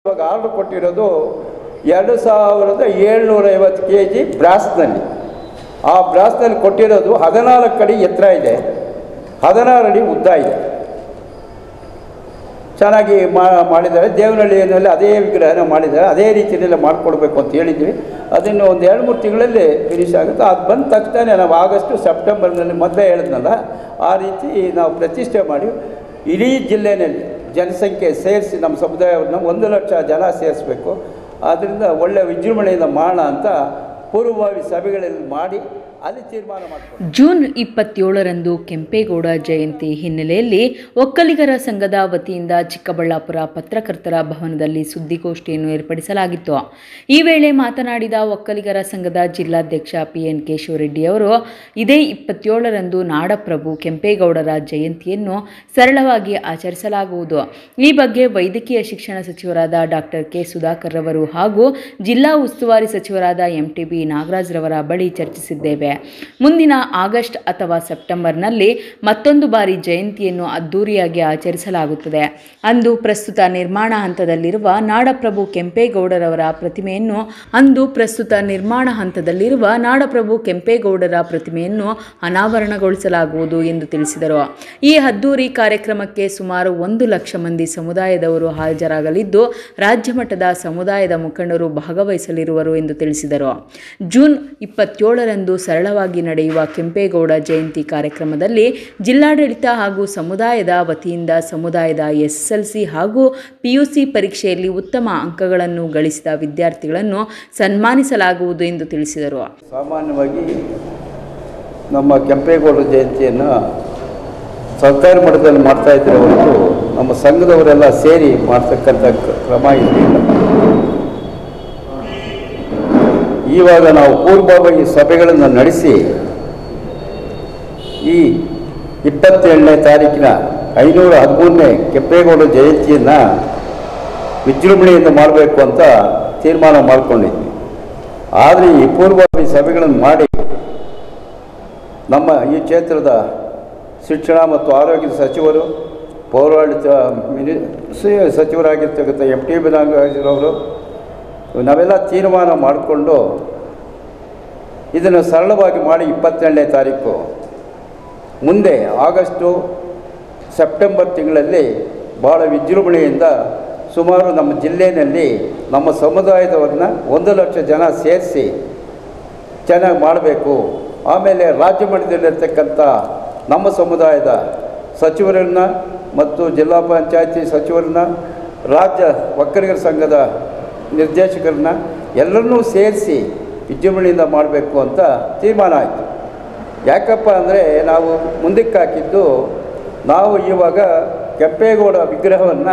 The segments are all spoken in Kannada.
ಇವಾಗ ಆರ್ಡರ್ ಕೊಟ್ಟಿರೋದು ಎರಡು ಸಾವಿರದ ಏಳ್ನೂರ ಐವತ್ತು ಕೆ ಜಿ ಬ್ರಾಸ್ನಲ್ಲಿ ಆ ಬ್ರಾಸ್ನಲ್ಲಿ ಕೊಟ್ಟಿರೋದು ಹದಿನಾಲ್ಕು ಅಡಿ ಎತ್ತರ ಇದೆ ಹದಿನಾರು ಅಡಿ ಉದ್ದ ಇದೆ ಚೆನ್ನಾಗಿ ಮಾ ಮಾಡಿದ್ದಾರೆ ದೇವನಹಳ್ಳಿಯಲ್ಲಿ ಅದೇ ವಿಗ್ರಹನ ಮಾಡಿದ್ದಾರೆ ಅದೇ ರೀತಿಯಲ್ಲೆಲ್ಲ ಮಾಡಿಕೊಡ್ಬೇಕು ಅಂತ ಹೇಳಿದ್ವಿ ಅದನ್ನು ಒಂದು ಎರಡು ಮೂರು ತಿಂಗಳಲ್ಲಿ ಫಿನಿಶ್ ಆಗುತ್ತೆ ಅದು ಬಂದ ತಕ್ಷಣ ನಾವು ಆಗಸ್ಟು ಸೆಪ್ಟೆಂಬರ್ನಲ್ಲಿ ಮೊದಲೇ ಹೇಳಿದ್ನಲ್ಲ ಆ ರೀತಿ ನಾವು ಪ್ರತಿಷ್ಠೆ ಮಾಡಿ ಇಡೀ ಜಿಲ್ಲೆಯಲ್ಲಿ ಜನಸಂಖ್ಯೆ ಸೇರಿಸಿ ನಮ್ಮ ಸಮುದಾಯವನ್ನು ಒಂದು ಲಕ್ಷ ಜನ ಸೇರಿಸ್ಬೇಕು ಆದ್ದರಿಂದ ಒಳ್ಳೆಯ ವಿಜೃಂಭಣೆಯಿಂದ ಮಾಡೋಣ ಅಂತ ಪೂರ್ವಭಾವಿ ಸಭೆಗಳಲ್ಲಿ ಮಾಡಿ ಅಲ್ಲಿ ತೀರ್ಮಾನ ಮಾಡ್ಕೊಂಡು ಜೂನ್ ಇಪ್ಪತ್ತೇಳರಂದು ಕೆಂಪೇಗೌಡ ಜಯಂತಿ ಹಿನ್ನೆಲೆಯಲ್ಲಿ ಒಕ್ಕಲಿಗರ ಸಂಘದ ವತಿಯಿಂದ ಚಿಕ್ಕಬಳ್ಳಾಪುರ ಪತ್ರಕರ್ತರ ಭವನದಲ್ಲಿ ಸುದ್ದಿಗೋಷ್ಠಿಯನ್ನು ಏರ್ಪಡಿಸಲಾಗಿತ್ತು ಈ ವೇಳೆ ಮಾತನಾಡಿದ ಒಕ್ಕಲಿಗರ ಸಂಘದ ಜಿಲ್ಲಾಧ್ಯಕ್ಷ ಪಿ ಎನ್ ಕೇಶವರೆಡ್ಡಿ ಅವರು ಇದೇ ಇಪ್ಪತ್ತೇಳರಂದು ನಾಡಪ್ರಭು ಕೆಂಪೇಗೌಡರ ಜಯಂತಿಯನ್ನು ಸರಳವಾಗಿ ಆಚರಿಸಲಾಗುವುದು ಈ ಬಗ್ಗೆ ವೈದ್ಯಕೀಯ ಶಿಕ್ಷಣ ಸಚಿವರಾದ ಡಾಕ್ಟರ್ ಕೆ ಸುಧಾಕರ್ ರವರು ಹಾಗೂ ಜಿಲ್ಲಾ ಉಸ್ತುವಾರಿ ಸಚಿವರಾದ ಎಂಟಿಬಿ ನಾಗರಾಜ್ರವರ ಬಳಿ ಚರ್ಚಿಸಿದ್ದೇವೆ ಮುಂದಿನ ಆಗಸ್ಟ್ ಅಥವಾ ಸೆಪ್ಟೆಂಬರ್ನಲ್ಲಿ ಮತ್ತೊಂದು ಬಾರಿ ಜಯಂತಿಯನ್ನು ಅದ್ದೂರಿಯಾಗಿ ಆಚರಿಸಲಾಗುತ್ತದೆ ಅಂದು ಪ್ರಸ್ತುತ ನಿರ್ಮಾಣ ಹಂತದಲ್ಲಿರುವ ನಾಡಪ್ರಭು ಕೆಂಪೇಗೌಡರವರ ಪ್ರತಿಮೆಯನ್ನು ಅಂದು ಪ್ರಸ್ತುತ ನಿರ್ಮಾಣ ಹಂತದಲ್ಲಿರುವ ನಾಡಪ್ರಭು ಕೆಂಪೇಗೌಡರ ಪ್ರತಿಮೆಯನ್ನು ಅನಾವರಣಗೊಳಿಸಲಾಗುವುದು ಎಂದು ತಿಳಿಸಿದರು ಈ ಅದ್ದೂರಿ ಕಾರ್ಯಕ್ರಮಕ್ಕೆ ಸುಮಾರು ಒಂದು ಲಕ್ಷ ಮಂದಿ ಸಮುದಾಯದವರು ಹಾಜರಾಗಲಿದ್ದು ರಾಜ್ಯ ಮಟ್ಟದ ಸಮುದಾಯದ ಮುಖಂಡರು ಭಾಗವಹಿಸಲಿರುವರು ಎಂದು ತಿಳಿಸಿದರು ಜೂನ್ ಇಪ್ಪತ್ತೇಳರಂದು ಸರಳವಾಗಿ ನಡೆಯುವ ಕೆಂಪೇಗೌಡ ಜಯಂತಿ ಕಾರ್ಯಕ್ರಮದಲ್ಲಿ ಜಿಲ್ಲಾಡಳಿತ ಹಾಗೂ ಸಮುದಾಯದ ವತಿಯಿಂದ ಸಮುದಾಯದ ಎಸ್ಎಸ್ಎಲ್ಸಿ ಹಾಗೂ ಪಿಯುಸಿ ಪರೀಕ್ಷೆಯಲ್ಲಿ ಉತ್ತಮ ಅಂಕಗಳನ್ನು ಗಳಿಸಿದ ವಿದ್ಯಾರ್ಥಿಗಳನ್ನು ಸನ್ಮಾನಿಸಲಾಗುವುದು ಎಂದು ತಿಳಿಸಿದರು ಸಾಮಾನ್ಯವಾಗಿ ನಮ್ಮ ಕೆಂಪೇಗೌಡರ ಜಯಂತಿಯನ್ನು ಸರ್ಕಾರಿ ಮಟ್ಟದಲ್ಲಿ ಮಾಡ್ತಾ ಇದ್ರೆ ಹೊರತು ನಮ್ಮ ಸಂಘದವರೆಲ್ಲ ಸೇರಿ ಮಾಡ್ತಕ್ಕಂಥ ಕ- ಕ್ರಮ ಇರಲಿಲ್ಲ ಇವಾಗ ನಾವು ಪೂರ್ವಭಾವಿ ಸಭೆಗಳನ್ನು ನಡೆಸಿ ಈ ಇಪ್ಪತ್ತೇಳನೇ ತಾರೀಕಿನ ಐನೂರ ಹದಿಮೂರನೇ ಕೆಂಪೇಗೌಡ ಜಯಂತಿಯನ್ನು ವಿಜೃಂಭಣೆಯಿಂದ ಮಾಡಬೇಕು ಅಂತ ತೀರ್ಮಾನ ಮಾಡಿಕೊಂಡಿದ್ವಿ ಆದರೆ ಈ ಪೂರ್ವಭಾವಿ ಸಭೆಗಳನ್ನು ಮಾಡಿ ನಮ್ಮ ಈ ಕ್ಷೇತ್ರದ ಶಿಕ್ಷಣ ಮತ್ತು ಆರೋಗ್ಯ ಸಚಿವರು ಪೌರಾಡಳಿತ ಮಿನಿ ಸ- ಸಚಿವರಾಗಿರ್ತಕ್ಕಂಥ ಎಂ ಟಿ ಬಿ ನಾಗರಾಜರವರು ನಾವೆಲ್ಲ ತೀರ್ಮಾನ ಮಾಡಿಕೊಂಡು ಇದನ್ನು ಸರಳವಾಗಿ ಮಾಡಿ ಇಪ್ಪತ್ತೆರಡನೇ ತಾರೀಕು ಮುಂದೆ ಆಗಸ್ಟು ಸೆಪ್ಟೆಂಬರ್ ತಿಂಗಳಲ್ಲಿ ಭಾಳ ವಿಜೃಂಭಣೆಯಿಂದ ಸುಮಾರು ನಮ್ಮ ಜಿಲ್ಲೆಯಲ್ಲಿ ನಮ್ಮ ಸಮುದಾಯದವ್ರನ್ನ ಒಂದು ಲಕ್ಷ ಜನ ಸೇರಿಸಿ ಚೆನ್ನಾಗಿ ಮಾಡಬೇಕು ಆಮೇಲೆ ರಾಜ್ಯ ಮಟ್ಟದಲ್ಲಿರ್ತಕ್ಕಂಥ ನಮ್ಮ ಸಮುದಾಯದ ಸಚಿವರನ್ನ ಮತ್ತು ಜಿಲ್ಲಾ ಪಂಚಾಯತಿ ಸಚಿವರನ್ನ ರಾಜ್ಯ ಒಕ್ಕಲಿಗರ ಸಂಘದ ನಿರ್ದೇಶಕರನ್ನ ಎಲ್ಲರನ್ನೂ ಸೇರಿಸಿ ವಿಜೃಂಭಣೆಯಿಂದ ಮಾಡಬೇಕು ಅಂತ ತೀರ್ಮಾನ ಆಯಿತು ಯಾಕಪ್ಪ ಅಂದರೆ ನಾವು ಮುಂದಕ್ಕೆ ಹಾಕಿದ್ದು ನಾವು ಇವಾಗ ಕೆಂಪೇಗೌಡ ವಿಗ್ರಹವನ್ನು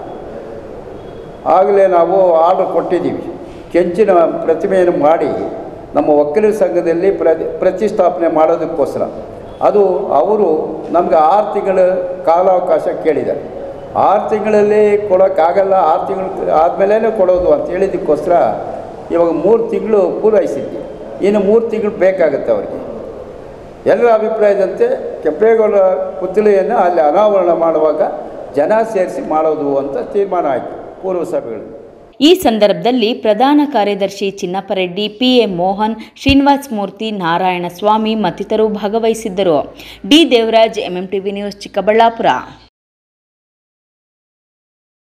ಆಗಲೇ ನಾವು ಆರ್ಡರ್ ಕೊಟ್ಟಿದ್ದೀವಿ ಕೆಂಚಿನ ಪ್ರತಿಮೆಯನ್ನು ಮಾಡಿ ನಮ್ಮ ಒಕ್ಕಲಿಗರ ಸಂಘದಲ್ಲಿ ಪ್ರತಿ ಪ್ರತಿಷ್ಠಾಪನೆ ಮಾಡೋದಕ್ಕೋಸ್ಕರ ಅದು ಅವರು ನಮಗೆ ಆರು ತಿಂಗಳ ಕಾಲಾವಕಾಶ ಕೇಳಿದ್ದಾರೆ ಆರು ತಿಂಗಳಲ್ಲಿ ಕೊಡೋಕ್ಕಾಗಲ್ಲ ಆರು ತಿಂಗಳು ಆದಮೇಲೆ ಕೊಡೋದು ಅಂತ ಹೇಳಿದ್ದಕ್ಕೋಸ್ಕರ ಇವಾಗ ಮೂರು ತಿಂಗಳು ಪೂರೈಸಿದ್ವಿ ಇನ್ನು ಮೂರು ತಿಂಗಳು ಬೇಕಾಗುತ್ತೆ ಅವರಿಗೆ ಎಲ್ಲರ ಅಭಿಪ್ರಾಯದಂತೆ ಕೆಂಪೇಗೌಡ ಪುತ್ಥಳಿಯನ್ನು ಅಲ್ಲಿ ಅನಾವರಣ ಮಾಡುವಾಗ ಜನ ಸೇರಿಸಿ ಮಾಡೋದು ಅಂತ ತೀರ್ಮಾನ ಆಯಿತು ಪೂರ್ವ ಸಭೆಗಳು ಈ ಸಂದರ್ಭದಲ್ಲಿ ಪ್ರಧಾನ ಕಾರ್ಯದರ್ಶಿ ಚಿನ್ನಪ್ಪರೆಡ್ಡಿ ಪಿಎ ಮೋಹನ್ ಶ್ರೀನಿವಾಸ್ ಮೂರ್ತಿ ನಾರಾಯಣಸ್ವಾಮಿ ಮತ್ತಿತರರು ಭಾಗವಹಿಸಿದ್ದರು D Devaraj M M TV news Chikkaballapur